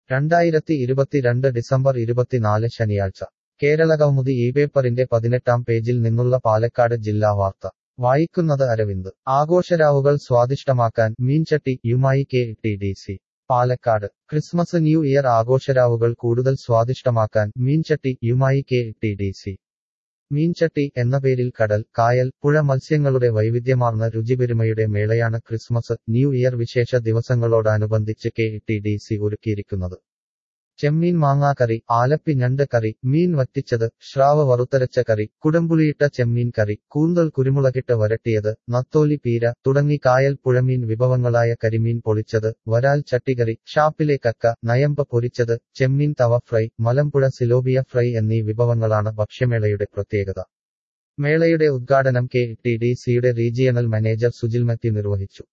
രണ്ടായിരത്തി ഇരുപത്തിരണ്ട് ഡിസംബർ ഇരുപത്തിനാല് ശനിയാഴ്ച കേരളകൗമുദി ഈ പേപ്പറിന്റെ പതിനെട്ടാം പേജിൽ നിന്നുള്ള പാലക്കാട് ജില്ലാ വാർത്ത വായിക്കുന്നത് അരവിന്ദ് ആഘോഷരാവുകൾ സ്വാദിഷ്ടമാക്കാൻ മീൻചട്ടി യുമായി K T D C Palakkad Christmas new year ആഘോഷരാവുകൾ കൂടുതൽ സ്വാദിഷ്ടമാക്കാൻ മീൻചട്ടി യുമായി കെ ടി ഡി സി മീൻചട്ടി എന്ന പേരിൽ കടൽ കായൽ പുഴ മത്സ്യങ്ങളുടെ വൈവിധ്യമാർന്ന രുചിപെരുമയുടെ മേളയാണ് ക്രിസ്മസ് ന്യൂ ഇയർ വിശേഷ ദിവസങ്ങളോടനുബന്ധിച്ച് കെ ടി ഡി സി ഒരുക്കിയിരിക്കുന്നത് ചെമ്മീൻ മാങ്ങാക്കറി ആലപ്പി ഞണ്ട് കറി മീൻ വറ്റിച്ചത് ശ്രാവ വറുത്തരച്ച കറി കുടംപുളിയിട്ട ചെമ്മീൻ കറി കൂന്തൽ കുരുമുളകിട്ട് വരട്ടിയത് നത്തോലി പീര തുടങ്ങി കായൽ പുഴമീൻ വിഭവങ്ങളായ കരിമീൻ പൊളിച്ചത് വരാൽ ചട്ടികറി ഷാപ്പിലെ കക്ക നയമ്പ പൊരിച്ചത് ചെമ്മീൻ തവ ഫ്രൈ മലമ്പുഴ സിലോബിയ ഫ്രൈ എന്നീ വിഭവങ്ങളാണ് ഭക്ഷ്യമേളയുടെ പ്രത്യേകത മേളയുടെ ഉദ്ഘാടനം കെ ടി ഡി സിയുടെ റീജിയണൽ മാനേജർ സുജിൽ മത്തി നിർവഹിച്ചു